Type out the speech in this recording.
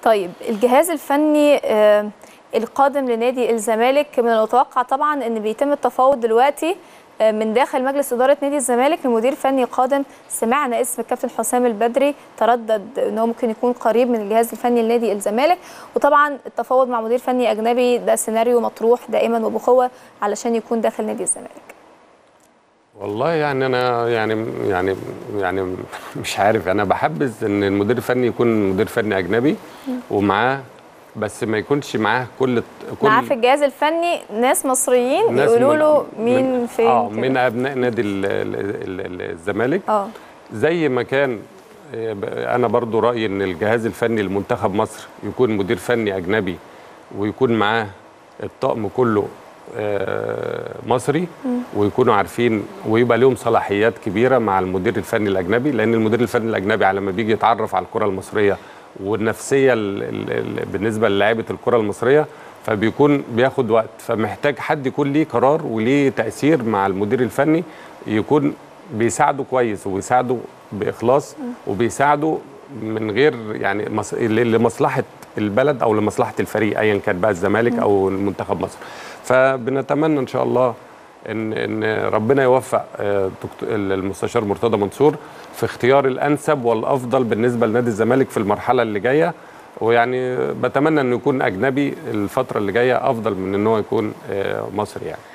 طيب الجهاز الفني آه، القادم لنادي الزمالك من المتوقع طبعا ان بيتم التفاوض دلوقتي آه، من داخل مجلس اداره نادي الزمالك لمدير فني قادم سمعنا اسم الكابتن حسام البدري تردد ان هو ممكن يكون قريب من الجهاز الفني لنادي الزمالك وطبعا التفاوض مع مدير فني اجنبي ده سيناريو مطروح دائما وبقوه علشان يكون داخل نادي الزمالك والله يعني انا يعني يعني يعني مش عارف انا بحبذ ان المدير الفني يكون مدير فني اجنبي ومعاه بس ما يكونش معاه كل كل معاه في الجهاز الفني ناس مصريين ناس يقولوا من- له مين من فين اه كده. من ابناء نادي ال- ال- ال- ال- الزمالك اه زي ما كان آه، ب- انا برضو رايي ان الجهاز الفني لمنتخب مصر يكون مدير فني اجنبي ويكون معاه الطقم كله آه، مصري ويكونوا عارفين ويبقى لهم صلاحيات كبيره مع المدير الفني الاجنبي لان المدير الفني الاجنبي على ما بيجي يتعرف على الكره المصريه والنفسيه ال- ال- ال- بالنسبه للاعيبه الكره المصريه فبيكون بياخد وقت فمحتاج حد يكون ليه قرار وليه تاثير مع المدير الفني يكون بيساعده كويس وبيساعده باخلاص وبيساعده من غير يعني مص... ل- لمصلحه البلد او لمصلحه الفريق ايا كان بقى الزمالك او منتخب مصر فبنتمنى ان شاء الله ان ان ربنا يوفق آه، دكتور- المستشار مرتضى منصور في اختيار الانسب والافضل بالنسبه لنادي الزمالك في المرحله اللي جايه ويعني بتمنى انه يكون اجنبي الفتره اللي جايه افضل من ان هو يكون آه، مصري يعني